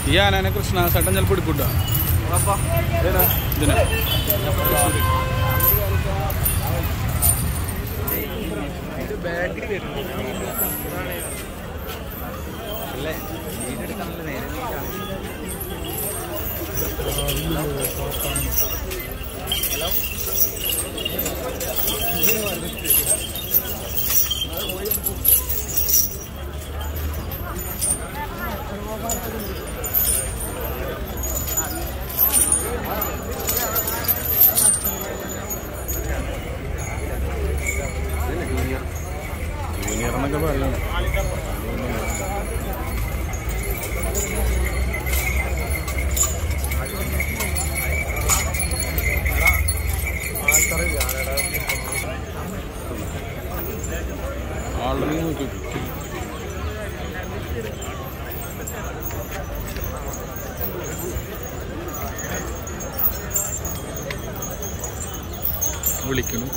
ഈ ആനനെ കൃഷ്ണ ചേട്ടൻ ചിലപ്പോൾ എടുക്കൂട്ടോ ഇതിനെ ജൂനിയർ എന്നൊക്കെ പറയണം ആൾറെഡി നോക്കി വിളിക്കണം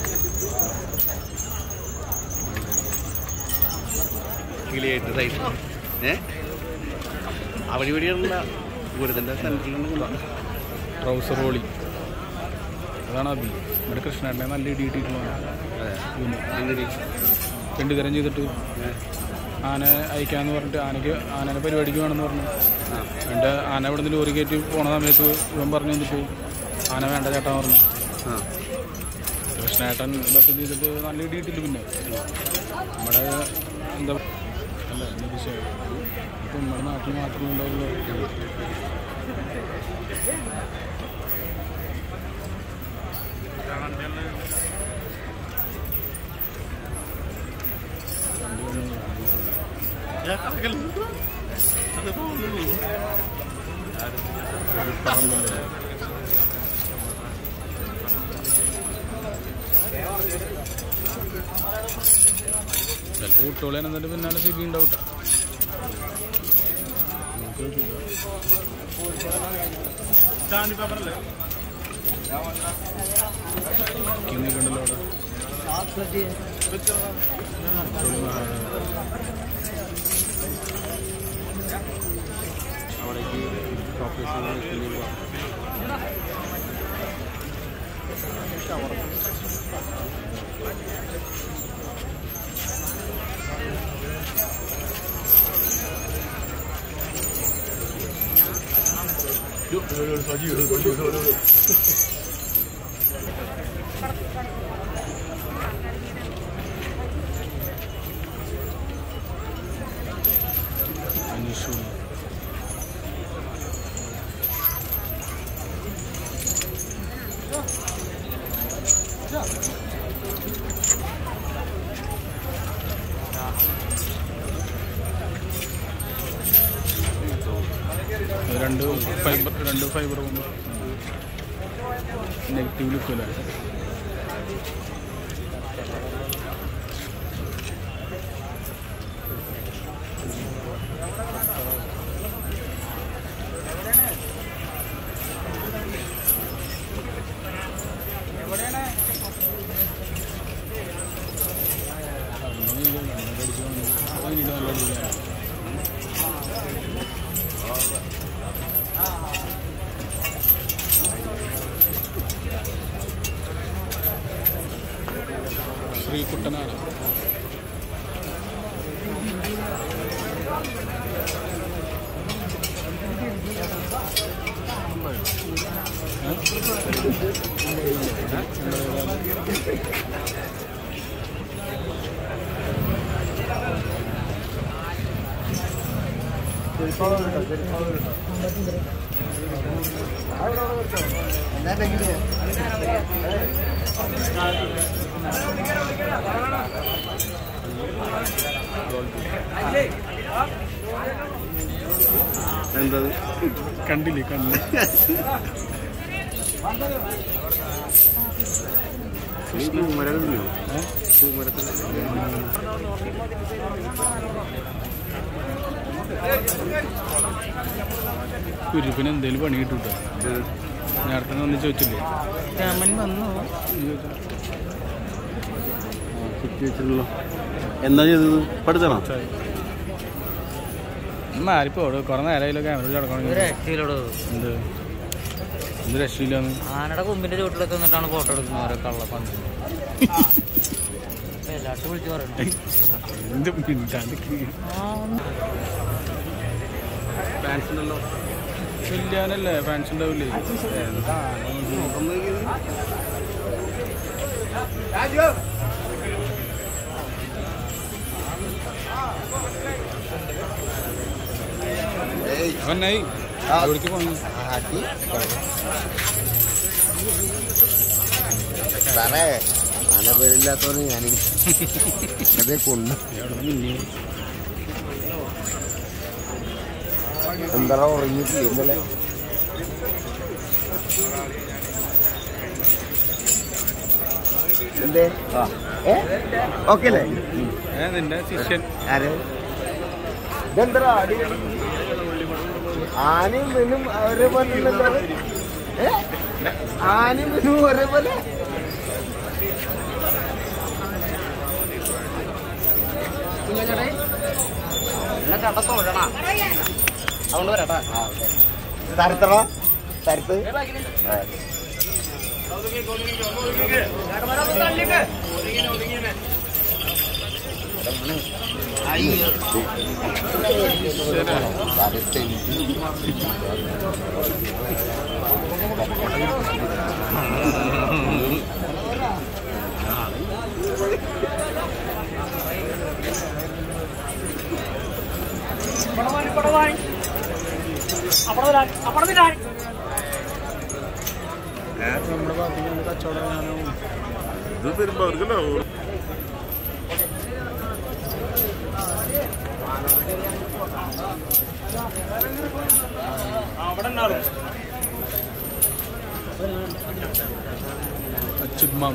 കിളിയായിട്ട് സൈഡ് ഏ അവിടെ ഇവിടെയുള്ള ഗുരുതന്റെ സെൻറ്ററിൽ ട്രൗസർ റോളി അതാണ് അബി ഇവിടെ കൃഷ്ണേട്ടനെ നല്ല ഇടി ഇട്ടിട്ടുള്ളതാണ് അതെ രണ്ട് കരം ചെയ്തിട്ട് ആന അയക്കാന്ന് പറഞ്ഞിട്ട് ആനയ്ക്ക് ആനനെ പരിപാടിക്ക് വേണമെന്ന് പറഞ്ഞു ആ എൻ്റെ ആന ഇവിടെ നിന്ന് ലോറി കയറ്റി പോണ സമയത്ത് ഇവൻ പറഞ്ഞു എന്നിട്ട് ആന വേണ്ട ചേട്ടാ പറഞ്ഞു ആ കൃഷ്ണേട്ടൻ ഇതൊക്കെ ചെയ്തിട്ട് നല്ല ഇടി ഇട്ടില്ല പിന്നെ നമ്മുടെ എന്താ അല്ല നിരീക്ഷ ഇപ്പം നമ്മുടെ നാട്ടിൽ മാത്രമേ ഉണ്ടാവുള്ളൂ ചിലപ്പോൾ കുട്ടികളെ എന്നിട്ട് പിന്നാലെ സിബി ഉണ്ടാവും ട്ടോ. നമുക്ക് നോക്കില്ല. ഇന്നൊക്കെ ഉണ്ടല്ലോ അവിടെ. കുട്ടികള് മഹാ- അവിടേക്ക് ഷോപ്പീസ് അന്വേഷിച്ചു രണ്ട് ഫൈബർ രണ്ട് ഫൈബർ കൊണ്ട് നെഗറ്റീവ് ലുക്കില്ല ശ്രീകുട്ടനാണ് എന്താ കണ്ടില്ലേ കണ്ടില്ല ഈ പൂമരമില്ലയോ ഏ? പൂമരത്തിൽ കുരുപ്പിന് എന്തേലും പണി കിട്ടൂട്ടോ നേരത്തെ വന്ന് ചോദിച്ചില്ലേ രാമൻ വന്നു കുത്തി വെച്ചിട്ടുള്ളൂ എന്താ ചെയ്തത് പഠിത്തണോ ചായ. മാറിപ്പോട് കുറെ നേരമായാലും ക്യാമറ കിടക്കണം രക്ഷയിലോട് എന്ത് എന്ത് രക്ഷയില്ലാന്ന് ആനയുടെ കൊമ്പിന്റെ ചുവട്ടിലൊക്കെ നിന്നിട്ടാണ് ഫോട്ടോ എടുക്കുന്നത് ഓരോ കള്ളപ്പന്ത് എല്ലാട്ടും വിളിച്ചു പറയുന്നുണ്ട് എന്ത് മിണ്ടാണ്ട് ഫാൻസ് ഉണ്ടല്ലോ ചെല്ലാനല്ലേ ഫാൻസ് ഉണ്ടാവില്ലേ എന്താ അവനായി എവിടേക്ക് പോകണം സാറേ ആന പേരില്ലാത്തവന് ഞാൻ അതേ കൊണ്ടു എവിടെ മിന്നി എന്താ ഉറങ്ങിയിട്ടില്ല ഇന്നലെ എന്തേ ഏ ഓക്കെ അല്ലേ ഏ നിന്റെ ശിഷ്യൻ ആര് ഇതെന്താ അടി ആനയും പെണ്ണും ഒരേപോലെ ഉണ്ടല്ലോ ഏ ആനയും പെണ്ണും ഒരേപോലെ അതുകൊണ്ട് വരട്ടാ തരത്തണ തരത്ത് ആ. തരത്ത് നമ്മുടെ ഭാഗത്തേക്ക് കച്ചവടം ഞാനും ഇത് തരുമ്പോ അവർക്കല്ലോ അച്യുത് മാമ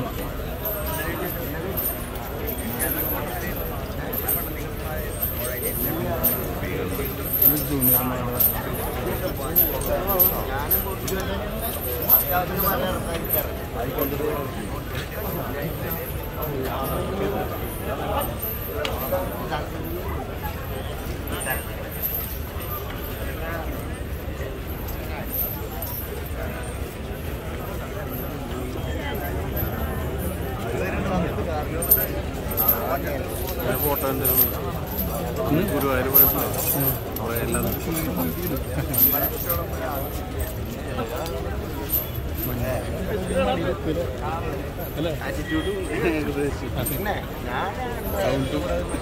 ജൂനിയർ മാമ ഞാൻ ഫോട്ടോ എന്തായാലും ഗുരുവായൂർ പോയപ്പോ അവിടെ എല്ലാം അല്ലേ ആറ്റിറ്റ്യൂഡ് പിന്നെ ഞാൻ സൗണ്ടും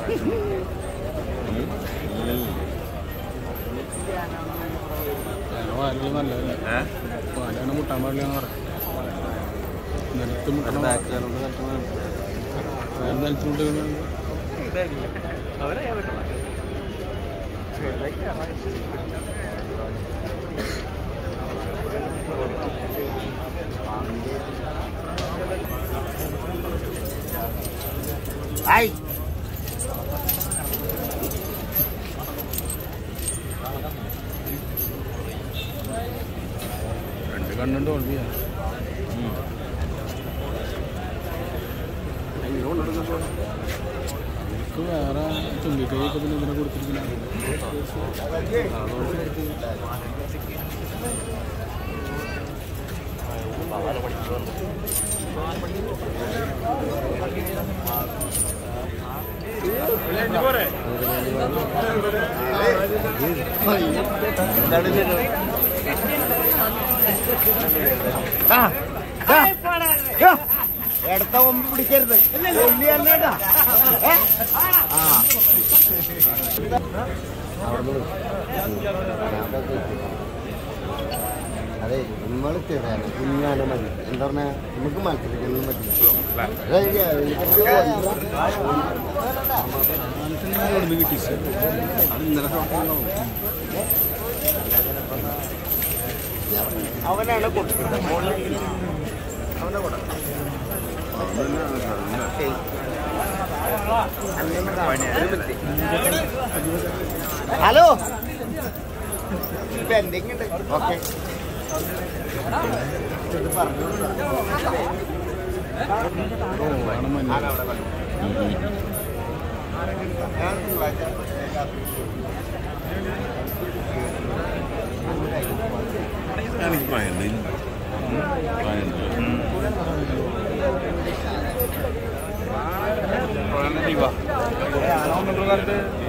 വാലുകൾ നല്ലതല്ലേ ഏഹ് വാലാണ് മുട്ടാൻ പാടില്ല എന്ന് പറയാം നിലത്ത് മുട്ടണം ബാക്കിലാണ് നിലത്ത് മുട്ടുന്നത് ഹായ് രണ്ട് കണ്ണുണ്ട് ഓൾവിയാ എനിക്ക് വേറെ തുമ്പിക്കൈയൊക്കെ പിന്നെ ഇതിനെ കൊടുത്തിരിക്കുന്ന ആ, ആ, യ്യോ, ഇടത്ത ഒമ്പ് പിടിക്കരുത് ഒല്ലി അല്ലേടാ ഏ? ആ അതെ നമ്മള് ചെറിയാണ് കുഞ്ഞാന മതി എന്താ പറഞ്ഞാ നമുക്ക് മത്സരിക്കണം മതി അതെ, എനിക്കൊരു ഇവിടുന്ന് കിട്ടി അത് ഇന്നലെ ഷോട്ട് ഉണ്ടാവും അവനാണ് കൊടുക്കുന്നത് അവനെ കൊടുക്കണം ഹലോ പെൻഡിങ് ഉണ്ട് ഓക്കെ ഓ ആണ് മഞ്ഞ എനിക്ക് ഭയന്നില്ല ഭയന്നില്ല കാലത്ത്